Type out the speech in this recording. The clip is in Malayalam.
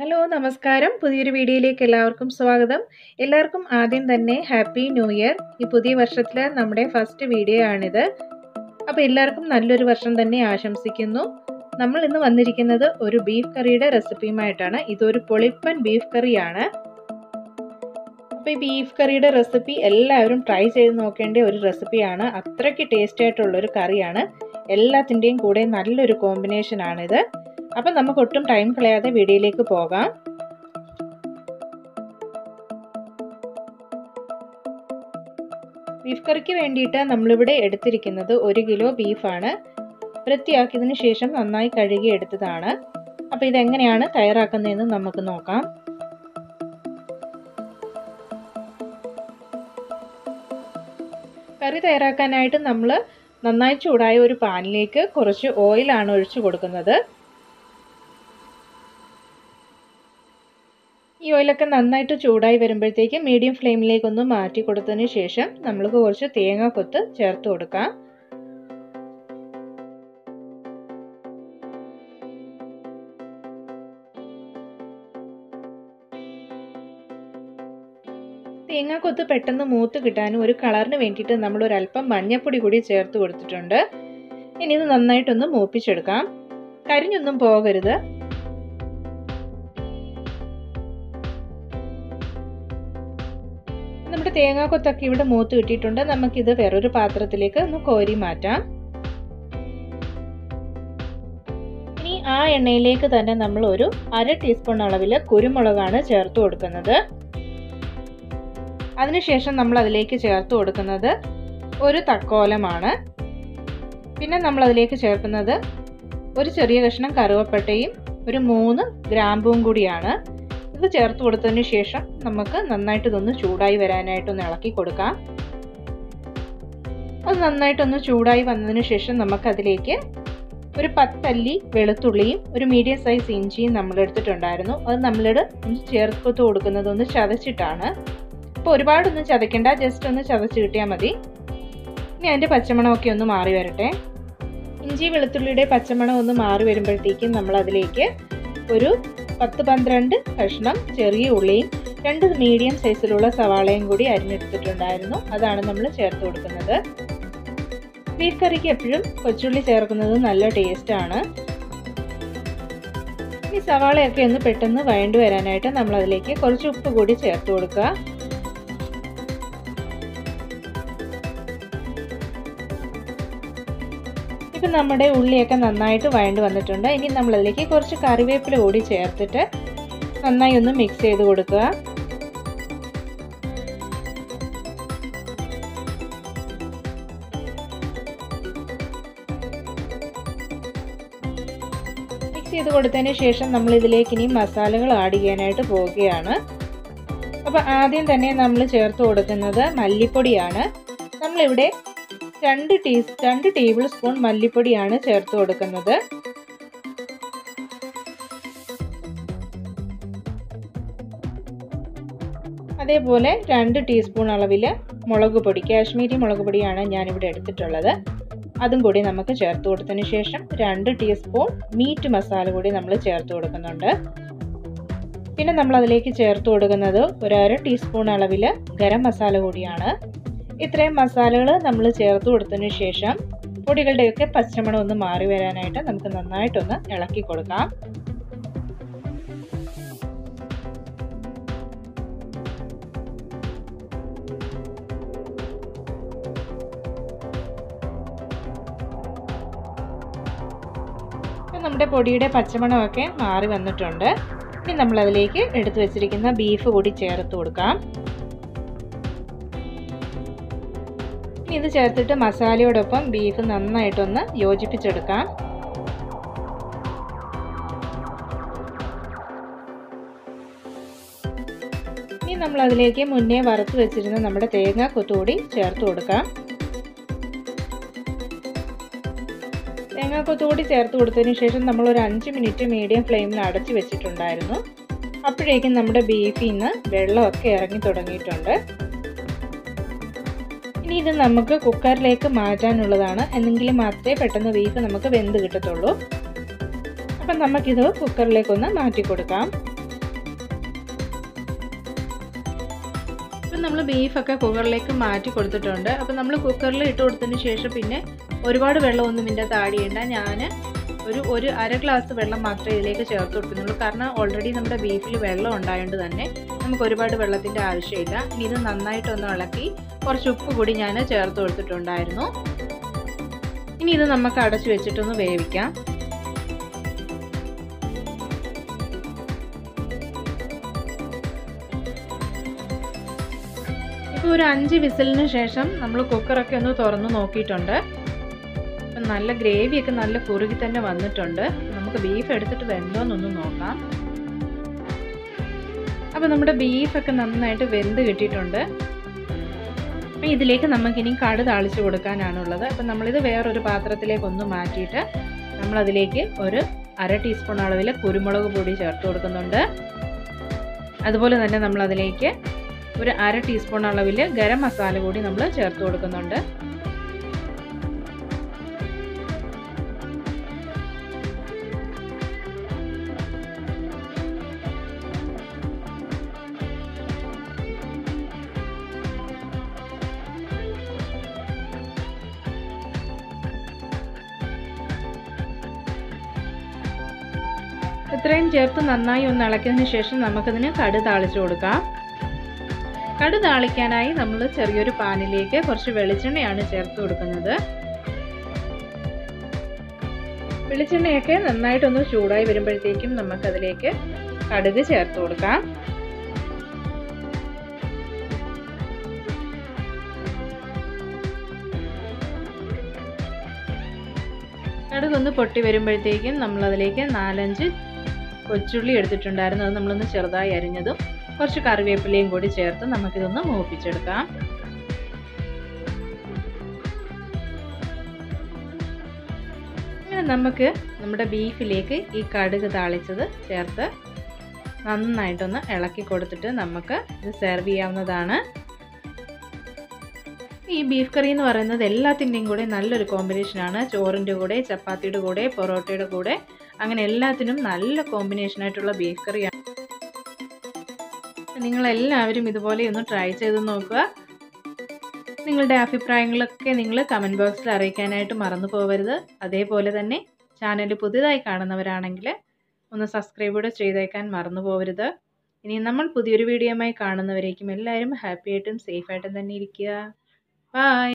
ഹലോ നമസ്കാരം പുതിയൊരു വീഡിയോയിലേക്ക് എല്ലാവർക്കും സ്വാഗതം എല്ലാവർക്കും ആദ്യം തന്നെ ഹാപ്പി ന്യൂ ഇയർ ഈ പുതിയ വർഷത്തിൽ നമ്മുടെ ഫസ്റ്റ് വീഡിയോ ആണിത് അപ്പോൾ എല്ലാവർക്കും നല്ലൊരു വർഷം തന്നെ ആശംസിക്കുന്നു നമ്മൾ ഇന്ന് വന്നിരിക്കുന്നത് ഒരു ബീഫ് കറിയുടെ റെസിപ്പിയുമായിട്ടാണ് ഇതൊരു പൊളിപ്പൻ ബീഫ് കറിയാണ് അപ്പോൾ ഈ ബീഫ് കറിയുടെ റെസിപ്പി എല്ലാവരും ട്രൈ ചെയ്ത് നോക്കേണ്ട ഒരു റെസിപ്പിയാണ് അത്രയ്ക്ക് ടേസ്റ്റ് ആയിട്ടുള്ളൊരു കറിയാണ് എല്ലാത്തിൻ്റെയും കൂടെ നല്ലൊരു കോമ്പിനേഷനാണിത് അപ്പം നമുക്ക് ഒട്ടും ടൈം കളയാതെ വീഡിയോയിലേക്ക് പോകാം ബീഫ് കറിക്ക് വേണ്ടിയിട്ട് നമ്മളിവിടെ എടുത്തിരിക്കുന്നത് ഒരു കിലോ ബീഫാണ് വൃത്തിയാക്കിയതിന് ശേഷം നന്നായി കഴുകി എടുത്തതാണ് അപ്പോൾ ഇതെങ്ങനെയാണ് തയ്യാറാക്കുന്നതെന്ന് നമുക്ക് നോക്കാം കറി തയ്യാറാക്കാനായിട്ട് നമ്മൾ നന്നായി ചൂടായ ഒരു പാനിലേക്ക് കുറച്ച് ഓയിലാണ് ഒഴിച്ചു കൊടുക്കുന്നത് ഈ ഓയിലൊക്കെ നന്നായിട്ട് ചൂടായി വരുമ്പോഴത്തേക്ക് മീഡിയം ഫ്ലെയിമിലേക്ക് ഒന്ന് മാറ്റി കൊടുത്തതിന് ശേഷം നമ്മൾക്ക് കുറച്ച് തേങ്ങ കൊത്ത് ചേർത്ത് കൊടുക്കാം തേങ്ങാക്കൊത്ത് പെട്ടെന്ന് മൂത്ത് കിട്ടാനും ഒരു കളറിന് വേണ്ടിയിട്ട് നമ്മൾ ഒരല്പം മഞ്ഞപ്പൊടി കൂടി ചേർത്ത് കൊടുത്തിട്ടുണ്ട് ഇനി ഇത് നന്നായിട്ടൊന്ന് മൂപ്പിച്ചെടുക്കാം കരിഞ്ഞൊന്നും പോകരുത് നമ്മുടെ തേങ്ങാക്കൊത്തൊക്കെ ഇവിടെ മൂത്ത് കിട്ടിയിട്ടുണ്ട് നമുക്കിത് വേറൊരു പാത്രത്തിലേക്ക് ഒന്ന് കോരി മാറ്റാം ഇനി ആ എണ്ണയിലേക്ക് തന്നെ നമ്മൾ ഒരു അര ടീസ്പൂൺ അളവിൽ കുരുമുളകാണ് ചേർത്ത് കൊടുക്കുന്നത് അതിനുശേഷം നമ്മൾ അതിലേക്ക് ചേർത്ത് കൊടുക്കുന്നത് ഒരു തക്കോലമാണ് പിന്നെ നമ്മൾ അതിലേക്ക് ചേർക്കുന്നത് ഒരു ചെറിയ കഷ്ണം കറുവപ്പട്ടയും ഒരു മൂന്ന് ഗ്രാമ്പും കൂടിയാണ് ഇത് ചേർത്ത് കൊടുത്തതിന് ശേഷം നമുക്ക് നന്നായിട്ട് ഇതൊന്ന് ചൂടായി വരാനായിട്ടൊന്ന് ഇളക്കി കൊടുക്കാം അത് നന്നായിട്ടൊന്ന് ചൂടായി വന്നതിന് ശേഷം നമുക്ക് അതിലേക്ക് ഒരു പത്തല്ലി വെളുത്തുള്ളിയും ഒരു മീഡിയം സൈസ് ഇഞ്ചിയും നമ്മൾ എടുത്തിട്ടുണ്ടായിരുന്നു അത് നമ്മളിട് ഒന്ന് ചേർത്ത് കൊടുക്കുന്നത് ഒന്ന് ചതച്ചിട്ടാണ് അപ്പോൾ ഒരുപാടൊന്നും ചതയ്ക്കണ്ട ജസ്റ്റ് ഒന്ന് ചതച്ച് കിട്ടിയാൽ മതി ഇനി അതിൻ്റെ പച്ചമണമൊക്കെ ഒന്ന് മാറി വരട്ടെ ഇഞ്ചി വെളുത്തുള്ളിയുടെ പച്ചമണം ഒന്ന് മാറി വരുമ്പോഴത്തേക്കും നമ്മൾ അതിലേക്ക് ഒരു പത്ത് പന്ത്രണ്ട് കഷ്ണം ചെറിയ ഉള്ളിയും രണ്ട് മീഡിയം സൈസിലുള്ള സവാളയും കൂടി അരിഞ്ഞെടുത്തിട്ടുണ്ടായിരുന്നു അതാണ് നമ്മൾ ചേർത്ത് കൊടുക്കുന്നത് ബീഫ് കറിക്ക് എപ്പോഴും കൊച്ചുള്ളി ചേർക്കുന്നത് നല്ല ടേസ്റ്റാണ് ഈ സവാളയൊക്കെ ഒന്ന് പെട്ടെന്ന് വഴണ്ടു വരാനായിട്ട് നമ്മൾ അതിലേക്ക് കുറച്ച് ഉപ്പ് കൂടി ചേർത്ത് കൊടുക്കുക ഇപ്പം നമ്മുടെ ഉള്ളിയൊക്കെ നന്നായിട്ട് വഴണ്ട് വന്നിട്ടുണ്ട് ഇനി നമ്മളതിലേക്ക് കുറച്ച് കറിവേപ്പില കൂടി ചേർത്തിട്ട് നന്നായി ഒന്ന് മിക്സ് ചെയ്ത് കൊടുക്കുക മിക്സ് ചെയ്ത് കൊടുത്തതിന് ശേഷം നമ്മൾ ഇതിലേക്ക് ഇനി മസാലകൾ ആഡ് ചെയ്യാനായിട്ട് പോവുകയാണ് അപ്പോൾ ആദ്യം തന്നെ നമ്മൾ ചേർത്ത് കൊടുക്കുന്നത് മല്ലിപ്പൊടിയാണ് നമ്മളിവിടെ രണ്ട് ടീ രണ്ട് ടേബിൾ സ്പൂൺ മല്ലിപ്പൊടിയാണ് ചേർത്ത് കൊടുക്കുന്നത് അതേപോലെ രണ്ട് ടീസ്പൂൺ അളവിൽ മുളക് പൊടി കാശ്മീരി മുളക് പൊടിയാണ് ഞാനിവിടെ എടുത്തിട്ടുള്ളത് അതും കൂടി നമുക്ക് ചേർത്ത് കൊടുത്തതിന് ശേഷം രണ്ട് ടീസ്പൂൺ മീറ്റ് മസാല കൂടി നമ്മൾ ചേർത്ത് കൊടുക്കുന്നുണ്ട് പിന്നെ നമ്മൾ അതിലേക്ക് ചേർത്ത് കൊടുക്കുന്നത് ഒരു അര ടീസ്പൂൺ അളവിൽ ഗരം മസാല കൂടിയാണ് ഇത്രയും മസാലകൾ നമ്മൾ ചേർത്ത് കൊടുത്തതിന് ശേഷം പൊടികളുടെയൊക്കെ പച്ചമണം ഒന്ന് മാറി വരാനായിട്ട് നമുക്ക് നന്നായിട്ടൊന്ന് ഇളക്കി കൊടുക്കാം നമ്മുടെ പൊടിയുടെ പച്ചമണമൊക്കെ മാറി വന്നിട്ടുണ്ട് ഇനി നമ്മൾ അതിലേക്ക് എടുത്തു വെച്ചിരിക്കുന്ന ബീഫ് കൂടി ചേർത്ത് കൊടുക്കാം ഇനി ഇത് ചേർത്തിട്ട് മസാലയോടൊപ്പം ബീഫ് നന്നായിട്ടൊന്ന് യോജിപ്പിച്ചെടുക്കാം ഇനി നമ്മൾ അതിലേക്ക് മുന്നേ വറുത്ത് വെച്ചിരുന്ന നമ്മുടെ തേങ്ങ കൊത്തുകൂടി ചേർത്ത് കൊടുക്കാം തേങ്ങ കൊത്തുകൂടി ചേർത്ത് കൊടുത്തതിന് ശേഷം നമ്മൾ ഒരു അഞ്ച് മിനിറ്റ് മീഡിയം ഫ്ലെയിമിൽ അടച്ചു വെച്ചിട്ടുണ്ടായിരുന്നു അപ്പോഴേക്കും നമ്മുടെ ബീഫിൽ നിന്ന് വെള്ളമൊക്കെ ഇറങ്ങി തുടങ്ങിയിട്ടുണ്ട് ഇനി ഇത് നമുക്ക് കുക്കറിലേക്ക് മാറ്റാനുള്ളതാണ് എന്നെങ്കിൽ മാത്രമേ പെട്ടെന്ന് ബീഫ് നമുക്ക് വെന്ത് കിട്ടത്തുള്ളൂ അപ്പം നമുക്കിത് കുക്കറിലേക്കൊന്ന് മാറ്റി കൊടുക്കാം നമ്മൾ ബീഫൊക്കെ കുക്കറിലേക്ക് മാറ്റി കൊടുത്തിട്ടുണ്ട് അപ്പോൾ നമ്മൾ കുക്കറിൽ ഇട്ട് കൊടുത്തതിന് ശേഷം പിന്നെ ഒരുപാട് വെള്ളമൊന്നും ഇതിൻ്റെ താടിയേണ്ട ഞാൻ ഒരു ഒരു അര ഗ്ലാസ് വെള്ളം മാത്രമേ ഇതിലേക്ക് ചേർത്ത് കൊടുക്കുന്നുള്ളൂ കാരണം ഓൾറെഡി നമ്മുടെ ബീഫിൽ വെള്ളം ഉണ്ടായതുകൊണ്ട് തന്നെ നമുക്ക് ഒരുപാട് വെള്ളത്തിൻ്റെ ആവശ്യമില്ല ഇനി ഇത് നന്നായിട്ടൊന്ന് ഇളക്കി കുറച്ച് ഉപ്പ് കൂടി ഞാൻ ചേർത്ത് കൊടുത്തിട്ടുണ്ടായിരുന്നു ഇനി ഇത് നമുക്ക് അടച്ചു വെച്ചിട്ടൊന്ന് വേവിക്കാം ഇപ്പോൾ ഒരു അഞ്ച് വിസിലിന് ശേഷം നമ്മൾ കുക്കറൊക്കെ ഒന്ന് തുറന്ന് നോക്കിയിട്ടുണ്ട് അപ്പം നല്ല ഗ്രേവിയൊക്കെ നല്ല കുറുകി തന്നെ വന്നിട്ടുണ്ട് നമുക്ക് ബീഫ് എടുത്തിട്ട് വെന്തോന്നൊന്ന് നോക്കാം അപ്പോൾ നമ്മുടെ ബീഫൊക്കെ നന്നായിട്ട് വെന്ത് കിട്ടിയിട്ടുണ്ട് അപ്പം ഇതിലേക്ക് നമുക്കിനി കട് താളിച്ച് കൊടുക്കാനാണുള്ളത് അപ്പം നമ്മളിത് വേറൊരു പാത്രത്തിലേക്ക് ഒന്ന് മാറ്റിയിട്ട് നമ്മളതിലേക്ക് ഒരു അര ടീസ്പൂൺ അളവിൽ കുരുമുളക് പൊടി ചേർത്ത് കൊടുക്കുന്നുണ്ട് അതുപോലെ തന്നെ നമ്മളതിലേക്ക് ഒരു അര ടീസ്പൂൺ അളവിൽ ഗരം മസാല കൂടി നമ്മൾ ചേർത്ത് കൊടുക്കുന്നുണ്ട് ഇത്രയും ചേർത്ത് നന്നായി ഒന്ന് ഇളക്കിയതിന് ശേഷം നമുക്കതിന് കടു താളിച്ചു കൊടുക്കാം കടു താളിക്കാനായി നമ്മൾ ചെറിയൊരു പാനിലേക്ക് കുറച്ച് വെളിച്ചെണ്ണയാണ് ചേർത്ത് കൊടുക്കുന്നത് വെളിച്ചെണ്ണയൊക്കെ നന്നായിട്ടൊന്ന് ചൂടായി വരുമ്പോഴത്തേക്കും നമുക്കതിലേക്ക് കടുക് ചേർത്ത് കൊടുക്കാം കടുകൊന്ന് പൊട്ടി വരുമ്പോഴത്തേക്കും നമ്മളതിലേക്ക് നാലഞ്ച് കൊച്ചുള്ളി എടുത്തിട്ടുണ്ടായിരുന്നു അത് നമ്മളൊന്ന് ചെറുതായി അരിഞ്ഞതും കുറച്ച് കറിവേപ്പിലയും കൂടി ചേർത്ത് നമുക്കിതൊന്ന് മൂപ്പിച്ചെടുക്കാം അങ്ങനെ നമുക്ക് നമ്മുടെ ബീഫിലേക്ക് ഈ കടുക് താളിച്ചത് ചേർത്ത് നന്നായിട്ടൊന്ന് ഇളക്കി കൊടുത്തിട്ട് നമുക്ക് ഇത് സെർവ് ചെയ്യാവുന്നതാണ് ഈ ബീഫ് കറി എന്ന് പറയുന്നത് എല്ലാത്തിൻ്റെയും കൂടെ നല്ലൊരു കോമ്പിനേഷനാണ് ചോറിൻ്റെ കൂടെ ചപ്പാത്തിയുടെ കൂടെ പൊറോട്ടയുടെ കൂടെ അങ്ങനെ എല്ലാത്തിനും നല്ല കോമ്പിനേഷനായിട്ടുള്ള ബീഫ് കറിയാണ് നിങ്ങളെല്ലാവരും ഇതുപോലെ ഒന്ന് ട്രൈ ചെയ്ത് നോക്കുക നിങ്ങളുടെ അഭിപ്രായങ്ങളൊക്കെ നിങ്ങൾ കമൻറ്റ് ബോക്സിൽ അറിയിക്കാനായിട്ട് മറന്നു പോകരുത് അതേപോലെ തന്നെ ചാനൽ പുതിയതായി കാണുന്നവരാണെങ്കിൽ ഒന്ന് സബ്സ്ക്രൈബ് കൂടെ ചെയ്തേക്കാൻ മറന്നു പോകരുത് ഇനി നമ്മൾ പുതിയൊരു വീഡിയോയുമായി കാണുന്നവരേക്കും എല്ലാവരും ഹാപ്പി ആയിട്ടും സേഫ് ആയിട്ടും തന്നെ ഇരിക്കുക ബൈ